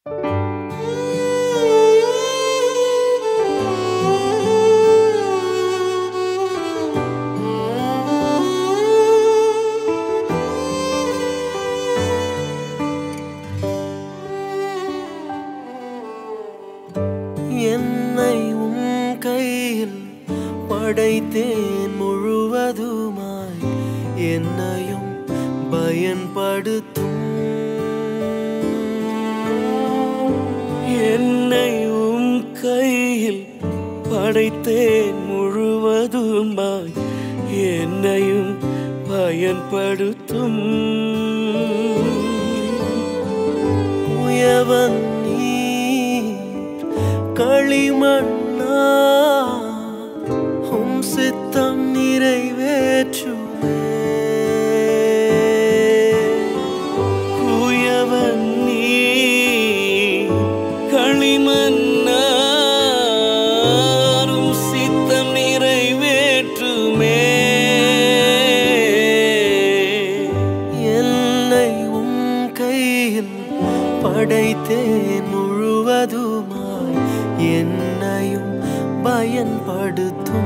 என்னை உன் கையில் படைத்தேன் முழுவதுமாய் என்னையும் பயன்படுத்தும் என்னை உம் கையில் படைத்தேன் முழுவதுமாய் என்னையும் பயன்படுத்தும் உயவன் நீ களிமண்ணா உம் சித்தம் நிறைவேற்றுமே குயவன் நீ களிமன்னாரும் சித்தம் நிறைவேற்றுமே என்னை உம் கையில் படைத்தேன் முழுவதுமாய் என்னையும் பயன்படுத்தும்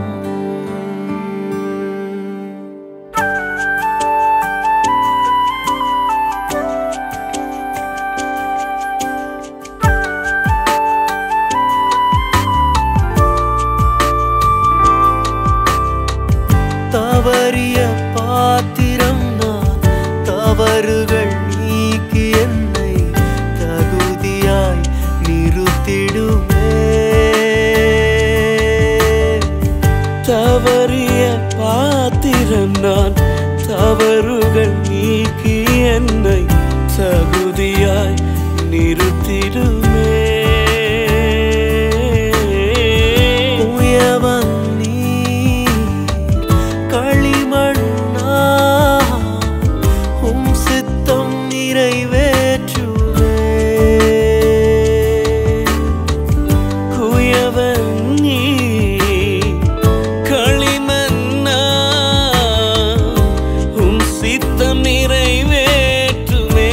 தவறிய பாத்திரம் நான் தவறுகள் நீக்கி என்னை தகுதியாய் நிறுத்திடுமே தவறிய பாத்திரம் நான் தவறுகள் நீக்கி என்னை தகுதியாய் நிறுத்திடுமே உயவன் நீ களிமண்ணா உம் சித்தம் நிறைவேற்றுவே குயவன் நீ களிமன்னா உம் சித்தம் நிறைவேற்றுமே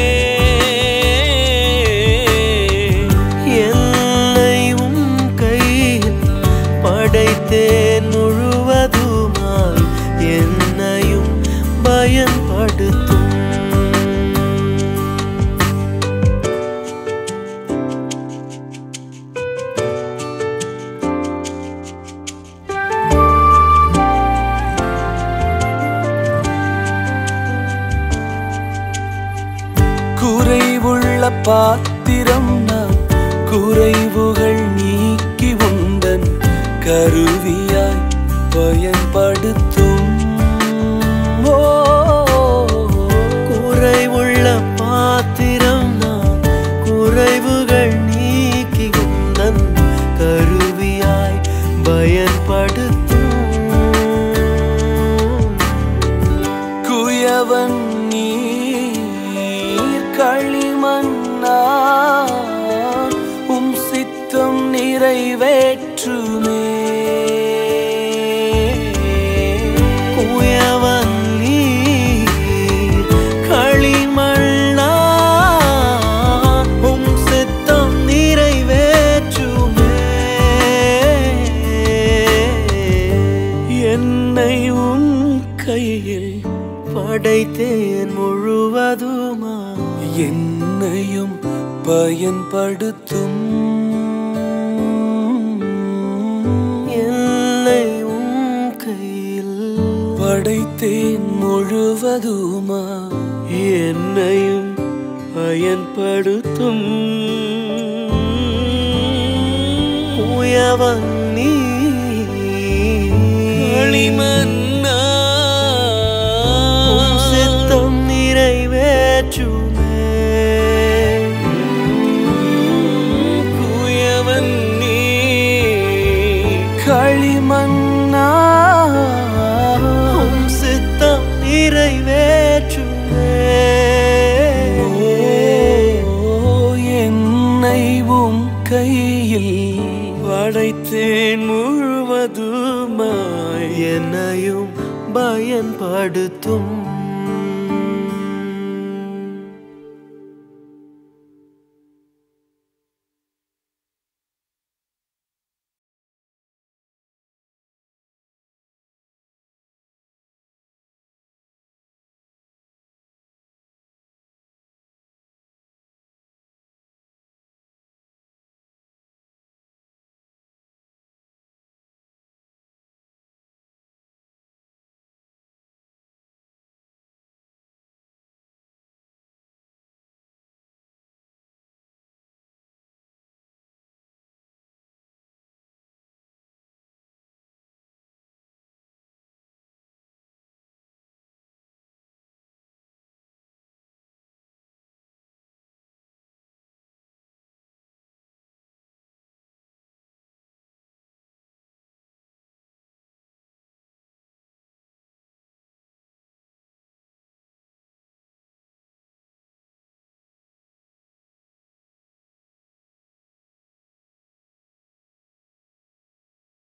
என்னை உம் கையில் படைத்தேன் முழுவதுமாய் என்னையும் பயன்படுத்தும் குறைவுள்ள பாத்திரம் நான் குறைவுகள் நீக்கி உந்தன் கருவியாய் பயன்படுத்தும் ஓ, குறைவுள்ள பாத்திரம் நான் குறைவுகள் நீக்கி உந்தன் கருவியாய் பயன்படுத்தும் குயவன் நீர் களிமன்னா உம் சித்தம் நிறைவேற்றுமே குயவன் நீர் களிமண்ணா உம் சித்தம் நிறைவேற்றுமே என்னை உம் கையில் படைத்தேன் முழுவதுமா என்னையும் பயன்படுத்தும் என்னை உம் கையில் படைத்தேன் முழுவதுமா என்னையும் பயன்படுத்தும் உயவன் நீ களிமன்னா உம் சித்தம் நிறைவேற்றுமே குயவன் நீ களிமன்னா உம் சித்தம் நிறைவேற்றுமே ஓ, என்னை உம் கையில் படைத்தேன் முழுவதுமாய் என்னையும் பயன்படுத்தும்